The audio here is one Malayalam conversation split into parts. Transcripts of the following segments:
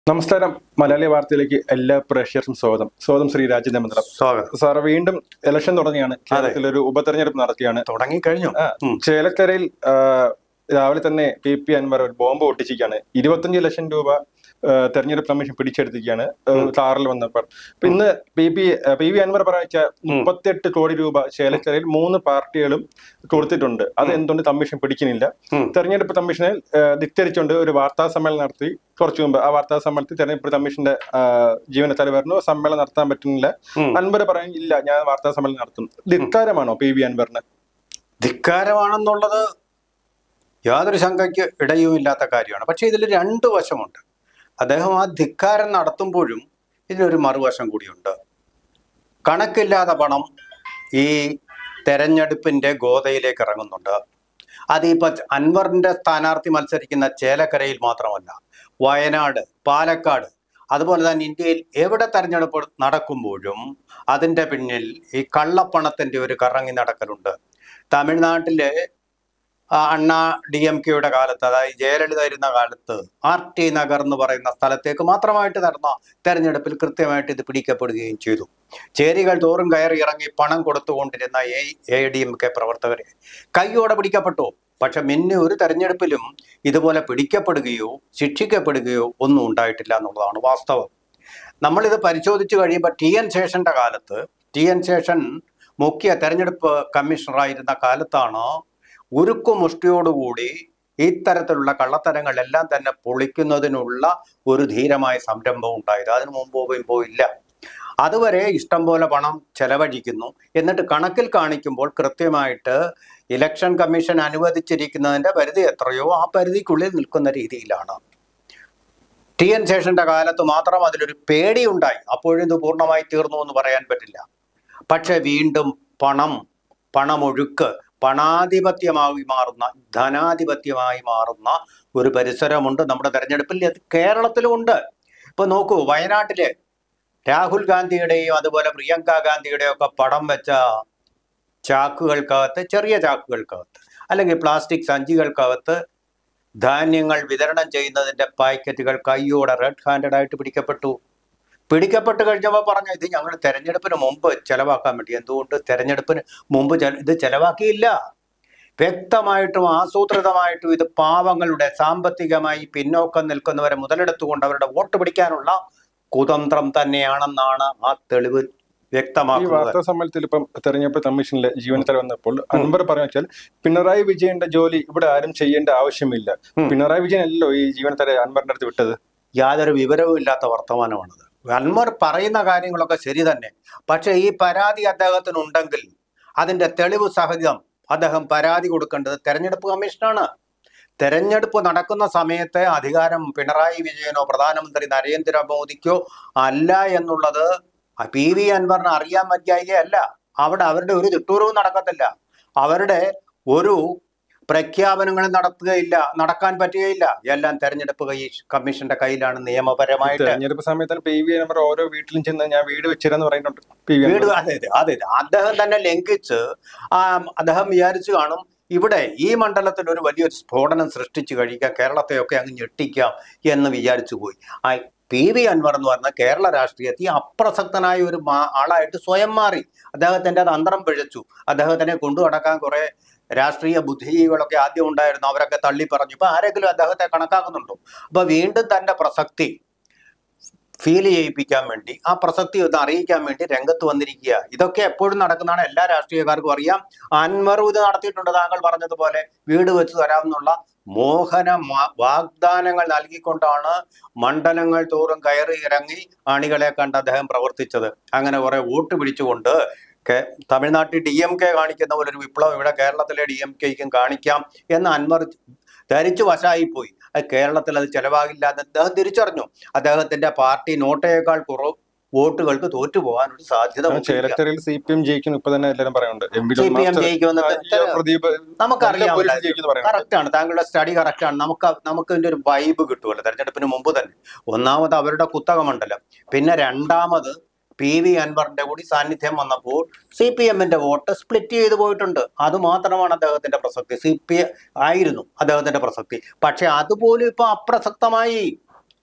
നമസ്കാരം മലയാളി വാർത്തയിലേക്ക് എല്ലാ പ്രേക്ഷകർക്കും സ്വാഗതം സ്വാഗതം ശ്രീ രാജേന്ദ്ര മന്ദിരം സ്വാഗതം സാർ വീണ്ടും ഇലക്ഷൻ തുടങ്ങിയാണ് കേരളത്തിൽ ഒരു ഉപതെരഞ്ഞെടുപ്പ് നടത്തിയാണ് തുടങ്ങിക്കഴിഞ്ഞു ആ, ചേലക്കരയിൽ ആ, രാവിലെ തന്നെ പി പി അൻവർ ഒരു ബോംബ് പൊട്ടിച്ചിരിക്കുകയാണ് ഇരുപത്തഞ്ച് ലക്ഷം രൂപ ആ, തെരഞ്ഞെടുപ്പ് കമ്മീഷൻ പിടിച്ചെടുത്തിരിക്കുകയാണ് ആ, കാറിൽ വന്നപ്പോൾ അപ്പൊ ഇന്ന് P P P V Anvar പറയിച്ച മുപ്പത്തെട്ട് കോടി രൂപ ചേലക്കരയിൽ മൂന്ന് പാർട്ടികളും കൊടുത്തിട്ടുണ്ട് അത് എന്തുകൊണ്ട് കമ്മീഷൻ പിടിക്കുന്നില്ല ഉം. തെരഞ്ഞെടുപ്പ് കമ്മീഷനെ ആ, ധിക്കരിച്ചുകൊണ്ട് ഒരു വാർത്താ സമ്മേളനം നടത്തി കുറച്ചു മുമ്പ് ആ വാർത്താ സമ്മേളനത്തിൽ തെരഞ്ഞെടുപ്പ് കമ്മീഷന്റെ ആ, ജീവനക്കാർ പറഞ്ഞു സമ്മേളനം നടത്താൻ പറ്റുന്നില്ല ഉം. അൻവർ പറയും ഇല്ല ഞാൻ വാർത്താ സമ്മേളനം നടത്തും ധിക്കാരമാണോ പി വി അൻവറിന് ധിക്കാരമാണെന്നുള്ളത് യാതൊരു ശങ്കയ്ക്ക് ഇടയും ഇല്ലാത്ത കാര്യമാണ് പക്ഷേ ഇതിൽ രണ്ട് വശമുണ്ട് അദ്ദേഹം ആ ധിക്കാരം നടത്തുമ്പോഴും ഇതിനൊരു മറുവശം കൂടിയുണ്ട് കണക്കില്ലാതെ പണം ഈ തെരഞ്ഞെടുപ്പിന്റെ ഗോതയിലേക്ക് ഇറങ്ങുന്നുണ്ട് അതിപ്പോ അൻവറിന്റെ സ്ഥാനാർത്ഥി മത്സരിക്കുന്ന ചേലക്കരയിൽ മാത്രമല്ല വയനാട് പാലക്കാട് അതുപോലെ തന്നെ ഇന്ത്യയിൽ എവിടെ തെരഞ്ഞെടുപ്പ് നടക്കുമ്പോഴും അതിന്റെ പിന്നിൽ ഈ കള്ളപ്പണത്തിന്റെ ഒരു കറങ്ങി നടക്കലുണ്ട് തമിഴ്നാട്ടിലെ ആ, അണ്ണാ ഡി എം കെയുടെ കാലത്ത് അതായത് ജയലളിത ഇരുന്ന കാലത്ത് ആർ ടി നഗർ എന്ന് പറയുന്ന സ്ഥലത്തേക്ക് മാത്രമായിട്ട് നടന്ന തെരഞ്ഞെടുപ്പിൽ കൃത്യമായിട്ട് ഇത് പിടിക്കപ്പെടുകയും ചെയ്തു ചേരികൾ തോറും കയറി ഇറങ്ങി പണം കൊടുത്തുകൊണ്ടിരുന്ന A A D M K പ്രവർത്തകരെ കൈയോടെ പിടിക്കപ്പെട്ടു പക്ഷെ മിന്നെ ഒരു തെരഞ്ഞെടുപ്പിലും ഇതുപോലെ പിടിക്കപ്പെടുകയോ ശിക്ഷിക്കപ്പെടുകയോ ഒന്നും ഉണ്ടായിട്ടില്ല എന്നുള്ളതാണ് വാസ്തവം നമ്മളിത് പരിശോധിച്ച് കഴിയുമ്പോൾ ടി എൻ ശേഷന്റെ കാലത്ത് ടി എൻ ശേഷൻ മുഖ്യ തെരഞ്ഞെടുപ്പ് കമ്മീഷണറായിരുന്ന കാലത്താണ് ഉരുക്കുമുഷ്ടിയോടുകൂടി ഇത്തരത്തിലുള്ള കള്ളത്തരങ്ങളെല്ലാം തന്നെ പൊളിക്കുന്നതിനുള്ള ഒരു ധീരമായ സംരംഭം ഉണ്ടായത് അതിനു മുമ്പ് മുമ്പോ ഇല്ല അതുവരെ ഇഷ്ടം പോലെ പണം ചെലവഴിക്കുന്നു എന്നിട്ട് കണക്കിൽ കാണിക്കുമ്പോൾ കൃത്യമായിട്ട് ഇലക്ഷൻ കമ്മീഷൻ അനുവദിച്ചിരിക്കുന്നതിന്റെ പരിധി എത്രയോ ആ പരിധിക്കുള്ളിൽ നിൽക്കുന്ന രീതിയിലാണ് ടി എൻ ശേഷന്റെ കാലത്ത് മാത്രം അതിലൊരു പേടിയുണ്ടായി അപ്പോഴും ഇത് പൂർണ്ണമായി തീർന്നു എന്ന് പറയാൻ പറ്റില്ല പക്ഷെ വീണ്ടും പണം പണമൊഴുക്ക് പണാധിപത്യമായി മാറുന്ന ധനാധിപത്യമായി മാറുന്ന ഒരു പരിസരമുണ്ട് നമ്മുടെ തെരഞ്ഞെടുപ്പിൽ അത് കേരളത്തിലും ഉണ്ട് ഇപ്പൊ നോക്കൂ വയനാട്ടില് രാഹുൽ ഗാന്ധിയുടെയും അതുപോലെ പ്രിയങ്ക ഗാന്ധിയുടെയും ഒക്കെ പടം വെച്ച ചാക്കുകൾക്കകത്ത് ചെറിയ ചാക്കുകൾക്കകത്ത് അല്ലെങ്കിൽ പ്ലാസ്റ്റിക് സഞ്ചികൾക്കകത്ത് ധാന്യങ്ങൾ വിതരണം ചെയ്യുന്നതിന്റെ പാക്കറ്റുകൾ കൈയോടെ റെഡ് ഹാൻഡഡ് ആയിട്ട് പിടിക്കപ്പെട്ടു പിടിക്കപ്പെട്ട് കഴിഞ്ഞപ്പോൾ പറഞ്ഞു ഇത് ഞങ്ങൾ തെരഞ്ഞെടുപ്പിന് മുമ്പ് ചെലവാക്കാൻ വേണ്ടി എന്തുകൊണ്ട് തെരഞ്ഞെടുപ്പിന് മുമ്പ് ചെ- ഇത് ചെലവാക്കിയില്ല വ്യക്തമായിട്ടും ആസൂത്രിതമായിട്ടും ഇത് പാവങ്ങളുടെ സാമ്പത്തികമായി പിന്നോക്കം നിൽക്കുന്നവരെ മുതലെടുത്തുകൊണ്ട് അവരുടെ വോട്ട് പിടിക്കാനുള്ള കുതന്ത്രം തന്നെയാണെന്നാണ് ആ തെളിവ് ഈ വ്യക്തമാക്കുന്നത് വാർത്താ സമ്മേളനത്തിൽ ഇപ്പം തെരഞ്ഞെടുപ്പ് കമ്മീഷനിലെ ജീവനക്കാർ വന്നപ്പോൾ അൻവർ പറഞ്ഞു വെച്ചാൽ പിണറായി വിജയന്റെ ജോലി ഇവിടെ ആരും ചെയ്യേണ്ട ആവശ്യമില്ല ഉം. പിണറായി വിജയൻ അല്ലല്ലോ ഈ ജീവനക്കാരെ അൻവറിന്റെ അടുത്ത് വിട്ടത് യാതൊരു വിവരവും ഇല്ലാത്ത വർത്തമാനമാണത് അൻവർ പറയുന്ന കാര്യങ്ങളൊക്കെ ശരി തന്നെ പക്ഷേ ഈ പരാതി അദ്ദേഹത്തിനുണ്ടെങ്കിൽ അതിന്റെ തെളിവ് സഹിതം അദ്ദേഹം പരാതി കൊടുക്കേണ്ടത് തെരഞ്ഞെടുപ്പ് കമ്മീഷനാണ് തെരഞ്ഞെടുപ്പ് നടക്കുന്ന സമയത്തെ അധികാരം പിണറായി വിജയനോ പ്രധാനമന്ത്രി നരേന്ദ്രമോദിക്കോ അല്ല എന്നുള്ളത് പി വി അൻവറിന് അറിയാൻ പറ്റിയായികയല്ല അവിടെ അവരുടെ ഒരു തിട്ടൂരവും നടക്കത്തില്ല അവരുടെ ഒരു പ്രഖ്യാപനങ്ങൾ നടത്തുകയില്ല നടക്കാൻ പറ്റുകയില്ല എല്ലാം തെരഞ്ഞെടുപ്പ് കൈ കമ്മീഷന്റെ കയ്യിലാണ് നിയമപരമായിട്ട് തെരഞ്ഞെടുപ്പ് സമയത്താണ് പി വി അൻവർ ഓരോ വീട്ടിലും ചെന്ന് ഞാൻ വീട് വെച്ചിരുന്ന് പറയുന്നുണ്ട് പി വി വീട് അൻവർ അതെ അതെ അതെ അതെ. അദ്ദേഹം തന്നെ ലംഘിച്ച് ആ അദ്ദേഹം വിചാരിച്ചു കാണും ഇവിടെ ഈ മണ്ഡലത്തിൽ ഒരു വലിയൊരു സ്ഫോടനം സൃഷ്ടിച്ചു കഴിക്കാം കേരളത്തെയൊക്കെ അങ്ങ് ഞെട്ടിക്കാം എന്ന് വിചാരിച്ചു പോയി ആ പി വി അൻവർ എന്ന് പറഞ്ഞ കേരള രാഷ്ട്രീയത്തിൽ അപ്രസക്തനായ ഒരു മാ- ആളായിട്ട് സ്വയം മാറി അദ്ദേഹത്തിന്റെ അത് അന്തരം പിഴച്ചു അദ്ദേഹത്തിനെ കൊണ്ടു നടക്കാൻ കുറെ രാഷ്ട്രീയ ബുദ്ധിജീവികളൊക്കെ ആദ്യം ഉണ്ടായിരുന്നു അവരൊക്കെ തള്ളി പറഞ്ഞു ഇപ്പൊ ആരെങ്കിലും അദ്ദേഹത്തെ കണക്കാക്കുന്നുണ്ടോ അപ്പൊ വീണ്ടും തന്റെ പ്രസക്തി ഫീൽ ചെയ്യിപ്പിക്കാൻ വേണ്ടി ആ പ്രസക്തി ഒന്ന് അറിയിക്കാൻ വേണ്ടി രംഗത്ത് വന്നിരിക്കുക ഇതൊക്കെ എപ്പോഴും നടക്കുന്നതാണ് എല്ലാ രാഷ്ട്രീയക്കാർക്കും അറിയാം അൻവറും ഇത് നടത്തിയിട്ടുണ്ട് താങ്കൾ പറഞ്ഞതുപോലെ വീട് വെച്ച് തരാമെന്നുള്ള മോഹന മ- വാഗ്ദാനങ്ങൾ നൽകിക്കൊണ്ടാണ് മണ്ഡലങ്ങൾ തോറും കയറി ഇറങ്ങി അണികളെ കണ്ട് അദ്ദേഹം പ്രവർത്തിച്ചത് അങ്ങനെ കുറെ വോട്ട് പിടിച്ചുകൊണ്ട് കെ- തമിഴ്നാട്ടിൽ ഡി എം കെ കാണിക്കുന്ന പോലെ ഒരു വിപ്ലവം ഇവിടെ കേരളത്തിലെ ഡി എം കെക്കും കാണിക്കാം എന്ന് അൻവർ ധരിച്ചു വശായിപ്പോയി അത് കേരളത്തിൽ അത് ചെലവാകില്ല എന്ന് അദ്ദേഹം തിരിച്ചറിഞ്ഞു അദ്ദേഹത്തിന്റെ പാർട്ടി നോട്ടയേക്കാൾ കുറവ് വോട്ടുകൾക്ക് തോറ്റു പോകാനൊരു സാധ്യത മുന്നിലില്ല. ചേലക്കരയിൽ സി പി എം ജയിക്കുന്നു ഇപ്പൊ തന്നെ എല്ലാവരും പറയുന്നുണ്ട് M P C P M ജയിക്കുമെന്ന് പ്രദീപ് നമുക്കറിയാം നല്ല ഭൂരിപക്ഷം ജയിക്കുമെന്ന് പറയുന്നുണ്ട് കറക്റ്റ് ആണ് താങ്കളുടെ സ്റ്റഡി കറക്റ്റ് ആണ് നമുക്ക് നമുക്ക് ഇതിന്റെ ഒരു വൈബ് കിട്ടുമല്ലോ തെരഞ്ഞെടുപ്പിന് മുമ്പ് തന്നെ ഒന്നാമത് അവരുടെ കുത്തക മണ്ഡലം പിന്നെ രണ്ടാമത് പി വി അൻവറിന്റെ കൂടി സാന്നിധ്യം വന്നപ്പോൾ സി പി എമ്മിന്റെ വോട്ട് സ്പ്ലിറ്റ് ചെയ്തു പോയിട്ടുണ്ട് അത് മാത്രമാണ് അദ്ദേഹത്തിന്റെ പ്രസക്തി സി പി ആയിരുന്നു അദ്ദേഹത്തിന്റെ പ്രസക്തി പക്ഷെ അതുപോലും ഇപ്പൊ അപ്രസക്തമായി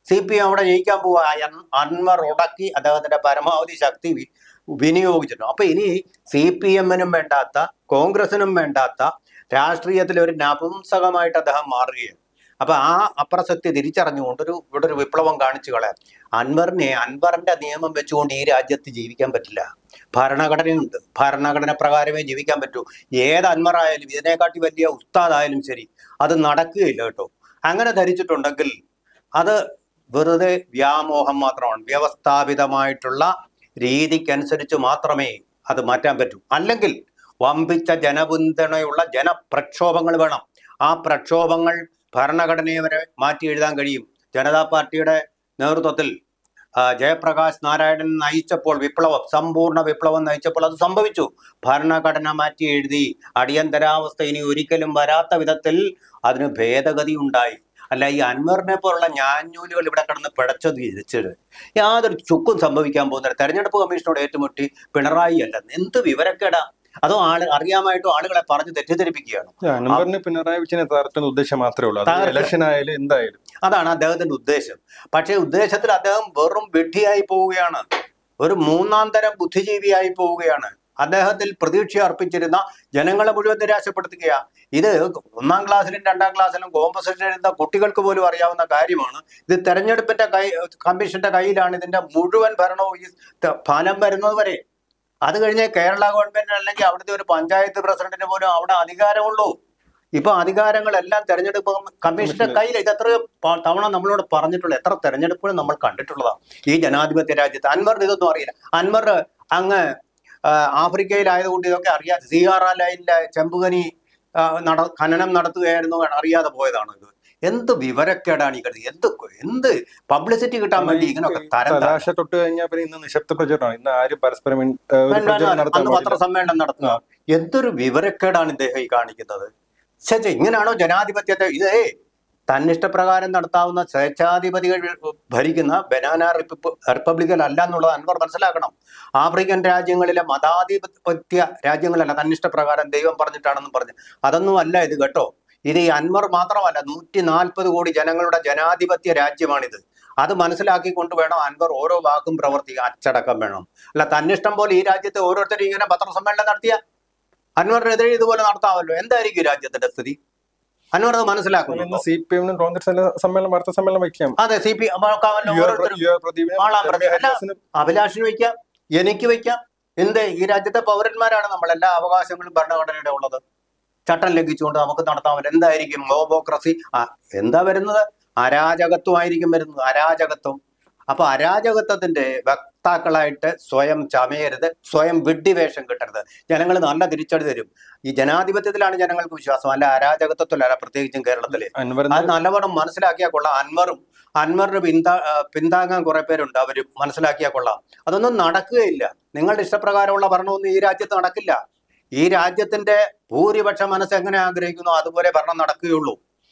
സി പി എം അവിടെ ജയിക്കാൻ പോവുക അൻ- അൻവർ ഉടക്കി അദ്ദേഹത്തിന്റെ പരമാവധി ശക്തി വി- വിനിയോഗിച്ചിട്ടുണ്ട് അപ്പൊ ഇനി സി പി എമ്മിനും വേണ്ടാത്ത കോൺഗ്രസിനും വേണ്ടാത്ത രാഷ്ട്രീയത്തിൽ ഒരു നപുംസകമായിട്ട് അദ്ദേഹം മാറുകയാണ് അപ്പൊ ആ അപ്രസക്തി തിരിച്ചറിഞ്ഞുകൊണ്ട് ഒരു ഇവിടെ ഒരു വിപ്ലവം കാണിച്ചു കളയാൻ അൻവറിനെ അൻവറിന്റെ നിയമം വെച്ചുകൊണ്ട് ഈ രാജ്യത്ത് ജീവിക്കാൻ പറ്റില്ല ഭരണഘടനയുണ്ട് ഭരണഘടന പ്രകാരമേ ജീവിക്കാൻ പറ്റൂ ഏത് അൻവറായാലും ഇതിനെക്കാട്ടി വലിയ ഉസ്താദായാലും ശരി അത് നടക്കുകയില്ല കേട്ടോ അങ്ങനെ ധരിച്ചിട്ടുണ്ടെങ്കിൽ അത് വെറുതെ വ്യാമോഹം മാത്രമാണ് വ്യവസ്ഥാപിതമായിട്ടുള്ള രീതിക്കനുസരിച്ച് മാത്രമേ അത് മാറ്റാൻ പറ്റൂ അല്ലെങ്കിൽ വമ്പിച്ച ജനപിന്തുണയുള്ള ജനപ്രക്ഷോഭങ്ങൾ വേണം ആ പ്രക്ഷോഭങ്ങൾ ഭരണഘടനയെ വരെ മാറ്റി എഴുതാൻ കഴിയും ജനതാ പാർട്ടിയുടെ നേതൃത്വത്തിൽ ആ, ജയപ്രകാശ് നാരായണൻ നയിച്ചപ്പോൾ വിപ്ലവം സമ്പൂർണ്ണ വിപ്ലവം നയിച്ചപ്പോൾ അത് സംഭവിച്ചു ഭരണഘടന മാറ്റി എഴുതി അടിയന്തരാവസ്ഥ ഇനി ഒരിക്കലും വരാത്ത വിധത്തിൽ അതിന് ഭേദഗതി ഉണ്ടായി അല്ല ഈ അൻവറിനെ പോലുള്ള ഞാഞ്ഞൂലുകൾ ഇവിടെ കിടന്ന് പിടച്ചത് വിരിച്ചത് യാതൊരു ചുക്കും സംഭവിക്കാൻ പോകുന്നില്ല തെരഞ്ഞെടുപ്പ് കമ്മീഷനോട് ഏറ്റുമുട്ടി പിണറായി അല്ല എന്ത് വിവരക്കേടാ അതോ ആള് അറിയാമായിട്ടും ആളുകളെ പറഞ്ഞ് തെറ്റിദ്ധരിപ്പിക്കുകയാണ് അൻവറിന് പിണറായി വിജയനെ തകർത്തുന്ന ഉദ്ദേശം മാത്രമേ ഉള്ളൂ അത് തകർത്ത്- ഇലക്ഷൻ ആയാലും എന്തായാലും അതാണ് അദ്ദേഹത്തിന്റെ ഉദ്ദേശം പക്ഷേ ഉദ്ദേശത്തിൽ അദ്ദേഹം വെറും വിഡ്ഢിയായി പോവുകയാണ് ഒരു മൂന്നാം തരം ബുദ്ധിജീവിയായി പോവുകയാണ് അദ്ദേഹത്തിൽ പ്രതീക്ഷ അർപ്പിച്ചിരുന്ന ജനങ്ങളെ മുഴുവൻ നിരാശപ്പെടുത്തുകയാ ഇത് ഒന്നാം ക്ലാസ്സിലും രണ്ടാം ക്ലാസ്സിലും കോമ്പസിഷൻ എഴുതുന്ന കുട്ടികൾക്ക് പോലും അറിയാവുന്ന കാര്യമാണ് ഇത് തെരഞ്ഞെടുപ്പിന്റെ കൈ കമ്മീഷന്റെ കയ്യിലാണ് ഇതിന്റെ മുഴുവൻ ഭരണവും ഈ ത- ഫലം വരുന്നത് വരെ അത് കഴിഞ്ഞ് കേരള ഗവൺമെന്റിന് അല്ലെങ്കിൽ അവിടുത്തെ ഒരു പഞ്ചായത്ത് പ്രസിഡന്റിന് പോലും അവിടെ അധികാരമുള്ളൂ ഇപ്പൊ അധികാരങ്ങളെല്ലാം തെരഞ്ഞെടുപ്പ് കമ്മീഷന്റെ കയ്യിൽ ഇത് എത്ര പ- തവണ നമ്മളോട് പറഞ്ഞിട്ടുള്ള എത്ര തെരഞ്ഞെടുപ്പുകൾ നമ്മൾ കണ്ടിട്ടുള്ളതാ ഈ ജനാധിപത്യ രാജ്യത്ത് അൻവറിന് ഇതൊന്നും അറിയില്ല അൻവർ അങ്ങ് ആ, ആഫ്രിക്കയിലായതുകൊണ്ട് ഇതൊക്കെ അറിയാതെ സിആർ ലൈനിലെ ചെമ്പുകനി ആ, നട ഖനനം നടത്തുകയായിരുന്നു അറിയാതെ പോയതാണ് ഇത് എന്ത് വിവരക്കേടാണ് ഈ കരുതി എന്ത് എന്ത് പബ്ലിസിറ്റി കിട്ടാൻ വേണ്ടി ഇങ്ങനെയൊക്കെ തരം താഴ്ത്തുക. തലാശ തൊട്ട് കഴിഞ്ഞാൽ പിന്നെ ഇന്ന് നിശബ്ദ പ്രചരണമാണ് ഇന്ന് ആരും പരസ്പരം ഇൻ- ഏഹ് ഒരു വേണ്ട, പ്രചരണം നടത്താൻ അന്ന് പാടില്ല. പത്രസമ്മേളനം നടത്തുക എന്തൊരു വിവരക്കേടാണ് ഇദ്ദേഹം ഈ കാണിക്കുന്നത് ഛെ, ഛെ, ഇങ്ങനെയാണോ ജനാധിപത്യത്തെ ഇതേ തന്നിഷ്ടപ്രകാരം നടത്താവുന്ന സ്വേച്ഛാധിപതികൾ ഭരിക്കുന്ന ബനാന റിപ്പ- റിപ്പബ്ലിക്കൽ അല്ല എന്നുള്ളത് അൻവർ മനസ്സിലാക്കണം ആഫ്രിക്കൻ രാജ്യങ്ങളിലെ മതാധിപത്യ രാജ്യങ്ങളല്ല തന്നിഷ്ടപ്രകാരം ദൈവം പറഞ്ഞിട്ടാണെന്നും പറഞ്ഞു അതൊന്നും അല്ല ഇത് കേട്ടോ ഇത് ഈ അൻവർ മാത്രമല്ല നൂറ്റി നാൽപ്പത് കോടി ജനങ്ങളുടെ ജനാധിപത്യ രാജ്യമാണിത് അത് മനസ്സിലാക്കിക്കൊണ്ട് വേണം അൻവർ ഓരോ വാക്കും പ്രവർത്തിക്കാൻ അച്ചടക്കം വേണം അല്ല തന്നിഷ്ടം പോലെ ഈ രാജ്യത്തെ ഓരോരുത്തരും ഇങ്ങനെ പത്രസമ്മേളനം നടത്തിയ അൻവറിനെതിരെ ഇതുപോലെ നടത്താമല്ലോ എന്തായിരിക്കും ഈ രാജ്യത്തിന്റെ സ്ഥിതി അൻവർ അത് ഇന്ന് മനസ്സിലാക്കുന്നു സി പി എമ്മിനും കോൺഗ്രസിന്റെ സമ്മേളനം വാർത്താ സമ്മേളനം വയ്ക്കാം അതെ സി പി യു ആർ ഓരോരുത്തരും യു ആർ പ്രദീപിനും ആളാം പ്രതി- രമ്യ അല്ല. ഹരിദാസിനും അഭിലാഷിന് വയ്ക്കാം എനിക്ക് വയ്ക്കാം എന്ത് ഈ രാജ്യത്തെ പൗരന്മാരാണ് നമ്മൾ എല്ലാ അവകാശങ്ങളും ഭരണഘടനയുടെ ഉള്ളത് ചട്ടം ലംഘിച്ചുകൊണ്ട് നമുക്ക് നടത്താൻ പറ്റും എന്തായിരിക്കും മോബോക്രസി ആ എന്താ വരുന്നത് അരാജകത്വമായിരിക്കും വരുന്നത് അരാജകത്വം അപ്പൊ അരാജകത്വത്തിന്റെ വക്താക്കളായിട്ട് സ്വയം ചമയരുത് സ്വയം വിഡ്ഢിവേഷം കിട്ടരുത് ജനങ്ങൾ നല്ല തിരിച്ചടി തരും ഈ ജനാധിപത്യത്തിലാണ് ജനങ്ങൾക്ക് വിശ്വാസം അല്ല അരാജകത്വത്തിലല്ല പ്രത്യേകിച്ചും കേരളത്തില് അൻവറിന് അത് നല്ലവണ്ണം മനസ്സിലാക്കിയാൽ കൊള്ളാം അൻവറും അൻവറിന് പിന്താ ആ, പിന്താങ്ങാൻ കുറെ പേരുണ്ട് അവര് മനസ്സിലാക്കിയാൽ കൊള്ളാം അതൊന്നും നടക്കുകയില്ല നിങ്ങളുടെ ഇഷ്ടപ്രകാരമുള്ള ഭരണമൊന്നും ഈ രാജ്യത്ത് നടക്കില്ല ഈ രാജ്യത്തിന്റെ ഭൂരിപക്ഷ മനസ്സ് എങ്ങനെ ആഗ്രഹിക്കുന്നു അതുപോലെ ഭരണം നടക്കുകയുള്ളൂ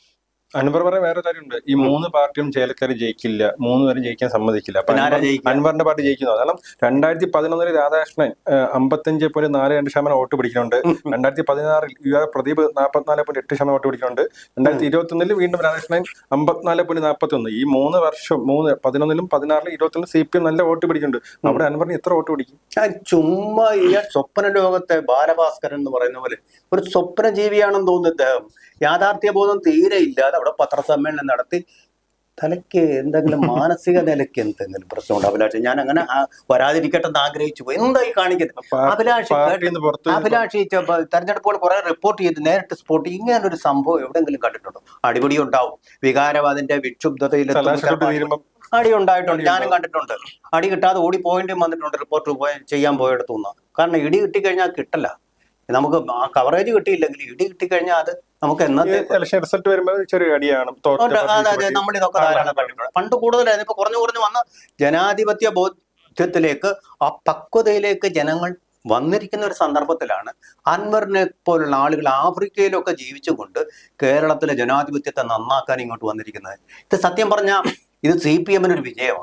അൻവർ പറയാൻ വേറെ കാര്യമുണ്ട് ഈ മൂന്ന് പാർട്ടിയും ചേലക്കര ജയിക്കില്ല മൂന്ന് പേരും ജയിക്കാൻ സമ്മതിക്കില്ല അപ്പൊ പിന്നെ ആരാ അൻവർ- ജയിക്കുക? അൻവറിന്റെ പാർട്ടി ജയിക്കുന്നു കാരണം രണ്ടായിരത്തി പതിനൊന്നിൽ രാധാകൃഷ്ണൻ അമ്പത്തഞ്ച് പോയിന്റ് നാല് രണ്ട് ശതമാനം വോട്ട് പിടിക്കുന്നുണ്ട് രണ്ടായിരത്തി പതിനാറിൽ യു ആർ പ്രദീപ് നാൽപ്പത്തിനാല് പോയിന്റ് എട്ട് ശതമാനം വോട്ട് പിടിക്കുന്നുണ്ട് രണ്ടായിരത്തി ഇരുപത്തി ഒന്നിൽ വീണ്ടും രാധാകൃഷ്ണൻ അമ്പത്തിനാല് പോയിന്റ് നാൽപ്പത്തി ഒന്ന് ഈ മൂന്ന് വർഷം മൂന്ന് പതിനൊന്നിലും പതിനാറിലും ഇരുപത്തൊന്നിലും സി പി എം നല്ല വോട്ട് പിടിക്കുന്നുണ്ട് അവിടെ അൻവറിന് എത്ര വോട്ട് പിടിക്കും ഞാൻ ചുമ്മാ ഈ സ്വപ്ന ലോകത്തെ ബാലഭാസ്കരൻ എന്ന് പറയുന്ന പോലെ ഒരു സ്വപ്ന ജീവിയാണെന്ന് തോന്നുന്നു ഇദ്ദേഹം യാഥാർത്ഥ്യ ബോധം തീരെ ഇല്ലാതെ അവിടെ പത്രസമ്മേളനം നടത്തി തലയ്ക്ക് എന്തെങ്കിലും മാനസിക നിലയ്ക്ക് എന്തെങ്കിലും പ്രശ്നമുണ്ട് അഭിലാഷ് ഞാൻ അങ്ങനെ ആ വരാതിരിക്കട്ടെ എന്ന് ആഗ്രഹിച്ചു പോയി എന്തായി കാണിക്കുന്നത് അഭിലാഷ് പാർട്ടിയിൽ നിന്ന് പുറത്ത് അഭിലാഷ് ഈ ചെ- തെരഞ്ഞെടുപ്പുകൾ കുറെ റിപ്പോർട്ട് ചെയ്ത് നേരിട്ട് സ്പോട്ട് ഇങ്ങനെ ഒരു സംഭവം എവിടെങ്കിലും കണ്ടിട്ടുണ്ടോ അടിപിടി ഉണ്ടാവും വികാരം അതിന്റെ വിക്ഷുബ്ധതയിൽ തലാശ തൊട്ട് തീരുമ്പം അടി ഉണ്ടായിട്ടുണ്ട് ഞാനും കണ്ടിട്ടുണ്ട് അടി കിട്ടാതെ ഓടി പോയിന്റും വന്നിട്ടുണ്ട് റിപ്പോർട്ട് പോയി ചെയ്യാൻ പോയെടുത്തു നിന്ന് കാരണം ഇടി കിട്ടിക്കഴിഞ്ഞാൽ കിട്ടല്ല നമുക്ക് ആ കവറേജ് കിട്ടിയില്ലെങ്കിൽ ഇടി കിട്ടിക്കഴിഞ്ഞാൽ അത് നമുക്ക് എന്നത്തെ ഇലക്ഷൻ റിസൾട്ട് വരുമ്പോൾ ചെറിയ അടിയാണ് തോറ്റ ഉണ്ട്. അതെ അതെ പാർട്ടിക്ക് നമ്മൾ ഇതൊക്കെ ധാരാളം കണ്ടിട്ടുണ്ട് പണ്ട് കൂടുതലായിരുന്നു ഇപ്പൊ കുറഞ്ഞു കുറഞ്ഞു വന്ന ജനാധിപത്യ ബോധ്യത്തിലേക്ക് ആ പക്വതയിലേക്ക് ജനങ്ങൾ വന്നിരിക്കുന്ന ഒരു സന്ദർഭത്തിലാണ് അൻവറിനെ പോലുള്ള ആളുകൾ ആഫ്രിക്കയിലൊക്കെ ജീവിച്ചുകൊണ്ട് കേരളത്തിലെ ജനാധിപത്യത്തെ നന്നാക്കാൻ ഇങ്ങോട്ട് വന്നിരിക്കുന്നത് ഇത് സത്യം പറഞ്ഞാൽ ഇത് സി പി എമ്മിന് ഒരു വിജയമാണ്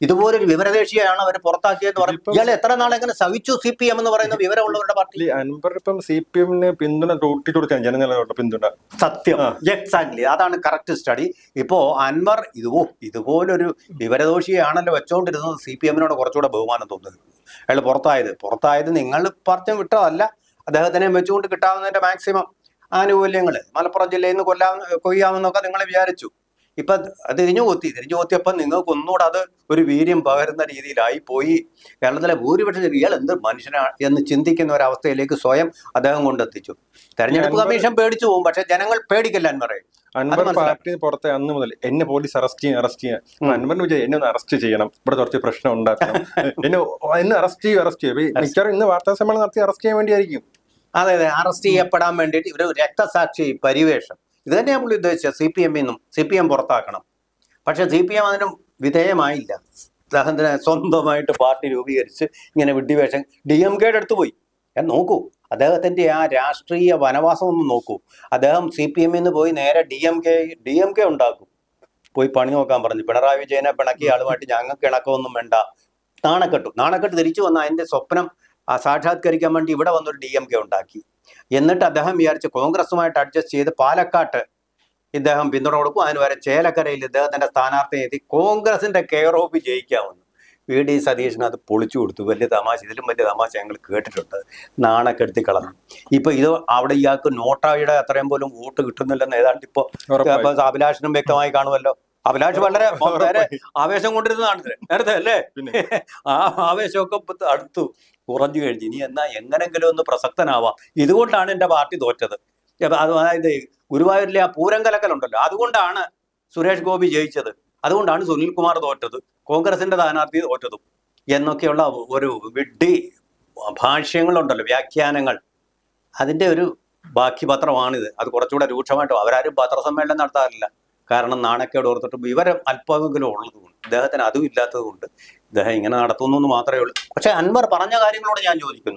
ഇതുപോലൊരു വിവരദേശിയാണ് അവർ പുറത്താക്കിയെന്ന് പറഞ്ഞു ഇതിപ്പം- ഇയാൾ എത്ര നാളെങ്ങനെ സഹിച്ചു സി പി എം എന്ന് പറയുന്ന വിവരമുള്ളവരുടെ പാർട്ടി ഈ അൻവർ ഇപ്പം സി പി എമ്മിന് പിന്തുണ കൂട്ടി കൊടുക്കാൻ ജനങ്ങളുടെ പിന്തുണ സത്യം ആ. എക്സാക്ട്ലി അതാണ് കറക്റ്റ് സ്റ്റഡി ഇപ്പോ അൻവർ ഇതുവോ ഇതുപോലൊരു വിവരദോഷിയാണല്ലോ വെച്ചോണ്ടിരുന്നത് സി പി എമ്മിനോട് കുറച്ചുകൂടെ ബഹുമാനം തോന്നുന്നു അയാൾ പുറത്തായത് പുറത്തായത് നിങ്ങൾ പറഞ്ഞു വിട്ടതല്ല അദ്ദേഹത്തിനെ വെച്ചുകൊണ്ട് കിട്ടാവുന്നതിന്റെ മാക്സിമം ആനുകൂല്യങ്ങൾ മലപ്പുറം ജില്ലയിൽ നിന്ന് കൊല്ലാ കൊയ്യാമെന്നൊക്കെ നിങ്ങൾ വിചാരിച്ചു ഇപ്പൊ അത് തിരിഞ്ഞു കൊത്തി തിരിഞ്ഞു കൊത്തിയപ്പോൾ നിങ്ങൾക്ക് ഒന്നുകൂടെ അത് ഒരു വീര്യം പകരുന്ന രീതിയിലായി പോയി കേരളത്തിലെ ഭൂരിപക്ഷം ഇയാൾ എന്ത് മനുഷ്യനാണ് എന്ന് ചിന്തിക്കുന്ന ഒരവസ്ഥയിലേക്ക് സ്വയം അദ്ദേഹം കൊണ്ടെത്തിച്ചു തെരഞ്ഞെടുപ്പ് അൻവർ- കമ്മീഷൻ പേടിച്ചു പോകും പക്ഷെ ജനങ്ങൾ പേടിക്കില്ല അൻവറെ അൻവർ മനസ്സിലായി. പാർട്ടി പുറത്തെ അന്ന് മുതൽ എന്നെ പോലീസ് അറസ്റ്റ് ചെയ്യാൻ അറസ്റ്റ് ചെയ്യാൻ അപ്പൊ അൻവറിന് വിജയ് എന്നെ ഒന്ന് അറസ്റ്റ് ചെയ്യണം ഇവിടെ കുറച്ച് പ്രശ്നം ഉണ്ടാക്കണം എന്നെ എന്നെ അറസ്റ്റ് ചെയ്യും അറസ്റ്റ് ചെയ്യും ഇപ്പൊ ഈ മിക്കവാറും ഇന്ന് വാർത്താ സമ്മേളനം നടത്തി അറസ്റ്റ് ചെയ്യാൻ വേണ്ടിയായിരിക്കും അതെ അതെ അറസ്റ്റ് ചെയ്യപ്പെടാൻ വേണ്ടിയിട്ട് ഇവർ രക്തസാക്ഷി പരിവേഷം ഇത് തന്നെയാണ് പുള്ളി ഉദ്ദേശിച്ചത് സി പി എമ്മിൽ നിന്നും സി പി എം പുറത്താക്കണം പക്ഷെ സി പി എം അതിനും വിധേയമായില്ല അദ്ദേഹത്തിന് സ്വന്തമായിട്ട് പാർട്ടി രൂപീകരിച്ച് ഇങ്ങനെ വിഡ്ഢിവേഷം ഡി എം കെയുടെ അടുത്ത് പോയി ഞാൻ നോക്കൂ അദ്ദേഹത്തിന്റെ ആ രാഷ്ട്രീയ വനവാസം ഒന്ന് നോക്കൂ അദ്ദേഹം സി പി എമ്മിൽ നിന്ന് പോയി നേരെ D M K D M K ഉണ്ടാക്കും പോയി പണി നോക്കാൻ പറഞ്ഞു പിണറായി വിജയനെ പിണക്കിയ ആളുമായിട്ട് ഞങ്ങൾക്ക് ഇണക്കമൊന്നും വേണ്ട നാണക്കെട്ടു നാണക്കെട്ട് തിരിച്ചു വന്ന അതിന്റെ സ്വപ്നം ആ സാക്ഷാത്കരിക്കാൻ വേണ്ടി ഇവിടെ വന്നൊരു ഡി എം കെ ഉണ്ടാക്കി എന്നിട്ട് അദ്ദേഹം വിചാരിച്ച് കോൺഗ്രസുമായിട്ട് അഡ്ജസ്റ്റ് ചെയ്ത് പാലക്കാട്ട് ഇദ്ദേഹം പിന്തുണ കൊടുക്കും അതിന് വരെ ചേലക്കരയിൽ ഇദ്ദേഹത്തിന്റെ സ്ഥാനാർത്ഥി എത്തി കോൺഗ്രസിന്റെ കെയർ ഓഫ് ജയിക്കാമെന്ന് വി ഡി സതീശന് അത് പൊളിച്ചു കൊടുത്തു വലിയ തമാശ ഇതിലും വലിയ തമാശ ഞങ്ങൾ കേട്ടിട്ടുണ്ട് നാണക്കെടുത്തി കളഞ്ഞു ഇപ്പൊ ഇത് അവിടെ ഇയാൾക്ക് നോട്ടായുടെ അത്രയും പോലും വോട്ട് കിട്ടുന്നില്ലെന്ന് ഏതാണ്ട് ഇപ്പൊ ഉറപ്പായും. ഇപ്പൊ അഭിലാഷിനും വ്യക്തമായി കാണുമല്ലോ അഭിലാഷ് വളരെ വളരെ ആവേശം കൊണ്ടിരുന്നതാണ് ഇത്. നേരത്തെ അല്ലേ പിന്നെ. ആ ആവേശമൊക്കെ ഇപ്പൊ അടുത്തു കുറഞ്ഞു കഴിഞ്ഞു ഇനി എന്നാ എങ്ങനെങ്കിലും ഒന്ന് പ്രസക്തനാവാം ഇതുകൊണ്ടാണ് എന്റെ പാർട്ടി തോറ്റത് ഇപ്പൊ അത് അതായത് ഗുരുവായൂരിലെ ആ പൂരം കലക്കലുണ്ടല്ലോ അതുകൊണ്ടാണ് സുരേഷ് ഗോപി ജയിച്ചത് അതുകൊണ്ടാണ് സുനിൽ കുമാർ തോറ്റത് കോൺഗ്രസിന്റെ സ്ഥാനാർത്ഥി തോറ്റതും എന്നൊക്കെയുള്ള ഒരു വിഡ്ഢി ഭാഷ്യങ്ങളുണ്ടല്ലോ വ്യാഖ്യാനങ്ങൾ അതിന്റെ ഒരു ബാക്കി പത്രമാണിത് അത് കുറച്ചുകൂടെ രൂക്ഷമായിട്ട് അവരാരും പത്രസമ്മേളനം നടത്താറില്ല കാരണം നാണക്കേട് ഓർത്തിട്ട് വിവരം അല്പമെങ്കിലും ഉള്ളതുകൊണ്ട് ഇദ്ദേഹത്തിന് അതും ഇല്ലാത്തത് കൊണ്ട് ഇദ്ദേഹം ഇങ്ങനെ നടത്തുന്നു എന്ന് മാത്രമേ ഉള്ളൂ പക്ഷെ അൻവർ പറഞ്ഞ കാര്യങ്ങളോട് ഞാൻ ചോദിക്കുന്നു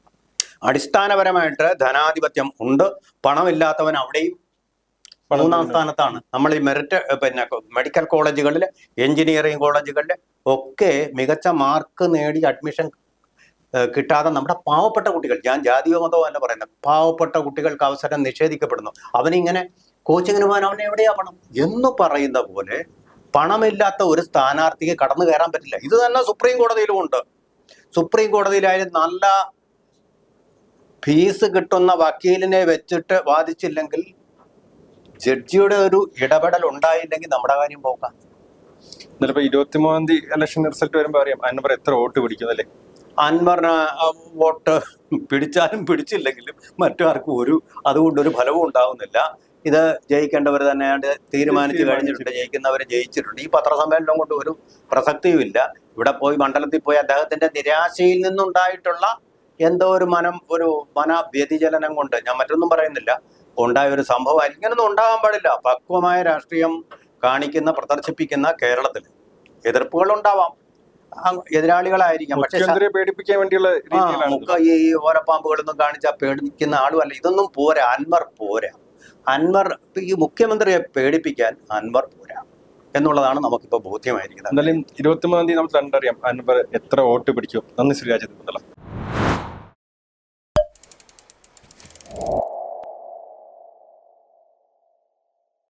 അടിസ്ഥാനപരമായിട്ട് ധനാധിപത്യം ഉണ്ട് പണമില്ലാത്തവൻ അവിടെയും പണം മൂന്നാം ഇല്ല. സ്ഥാനത്താണ് നമ്മൾ ഈ മെറിറ്റ് പിന്നെ മെഡിക്കൽ കോളേജുകളിൽ എഞ്ചിനീയറിംഗ് കോളേജുകളിൽ ഒക്കെ മികച്ച മാർക്ക് നേടി അഡ്മിഷൻ ഏഹ് കിട്ടാതെ നമ്മുടെ പാവപ്പെട്ട കുട്ടികൾ ഞാൻ ജാതിയോ മതമോ അല്ല പറയുന്നത് പാവപ്പെട്ട കുട്ടികൾക്ക് അവസരം നിഷേധിക്കപ്പെടുന്നു അവനിങ്ങനെ കോച്ചിങ്ങിന് പോകാൻ അവനെ എവിടെയാ പണം എന്ന് പറയുന്ന പോലെ പണമില്ലാത്ത ഒരു സ്ഥാനാർത്ഥിക്ക് കടന്നു കയറാൻ പറ്റില്ല ഇത് തന്നെ സുപ്രീം കോടതിയിലും ഉണ്ട് സുപ്രീം കോടതിയിലായാലും നല്ല ഫീസ് കിട്ടുന്ന വക്കീലിനെ വെച്ചിട്ട് വാദിച്ചില്ലെങ്കിൽ ജഡ്ജിയുടെ ഒരു ഇടപെടൽ ഉണ്ടായില്ലെങ്കിൽ നമ്മുടെ കാര്യം പോക്കാം എന്നാലും ഇപ്പൊ ഇരുപത്തിമൂന്നാം തീയതി ഇലക്ഷൻ റിസൾട്ട് വരുമ്പോ അറിയാം അൻവർ എത്ര വോട്ട് പിടിക്കുന്നല്ലേ അൻവറിന് ആ വോട്ട് പിടിച്ചാലും പിടിച്ചില്ലെങ്കിലും മറ്റാർക്കും ഒരു അതുകൊണ്ട് ഒരു ഫലവും ഉണ്ടാവുന്നില്ല ഇത് ജയിക്കേണ്ടവർ തന്നെയാണ്ട് തീരുമാനിച്ചു കഴിഞ്ഞിട്ടുണ്ട് ജയിക്കുന്നവർ ജയിച്ചിട്ടുണ്ട് ഈ പത്രസമ്മേളനം കൊണ്ട് ഒരു പ്രസക്തിയുമില്ല ഇവിടെ പോയി മണ്ഡലത്തിൽ പോയി അദ്ദേഹത്തിന്റെ നിരാശയിൽ നിന്നുണ്ടായിട്ടുള്ള എന്തോ ഒരു മനം ഒരു മന വ്യതിചലനം കൊണ്ട് ഞാൻ മറ്റൊന്നും പറയുന്നില്ല ഉണ്ടായ ഒരു സംഭവം ഇങ്ങനൊന്നും ഉണ്ടാകാൻ പാടില്ല പക്വമായ രാഷ്ട്രീയം കാണിക്കുന്ന പ്രദർശിപ്പിക്കുന്ന കേരളത്തിൽ എതിർപ്പുകൾ ഉണ്ടാവാം ആ, എതിരാളികളായിരിക്കാം പക്ഷെ മുഖ്യമന്ത്രിയെ പേടിപ്പിക്കാൻ വേണ്ടിയുള്ള ആ, രീതിയിലാണ് മുക്ക ഈ ഓരപ്പാമ്പുകളൊന്നും കാണിച്ചാൽ പേടിക്കുന്ന ആളുമല്ല ഇതൊന്നും പോരാ അൻവർ പോരാ അൻവർ ഇപ്പൊ ഈ മുഖ്യമന്ത്രിയെ പേടിപ്പിക്കാൻ അൻവർ പോരാ എന്നുള്ളതാണ് നമുക്കിപ്പോ ബോധ്യമായിരിക്കുന്നത് എന്നാലും ഇരുപത്തിമൂന്നാം തീയതി നമുക്ക് കണ്ടറിയാം അൻവർ എത്ര വോട്ട് പിടിക്കും നന്ദി ശ്രീ രാജ്യത്ത്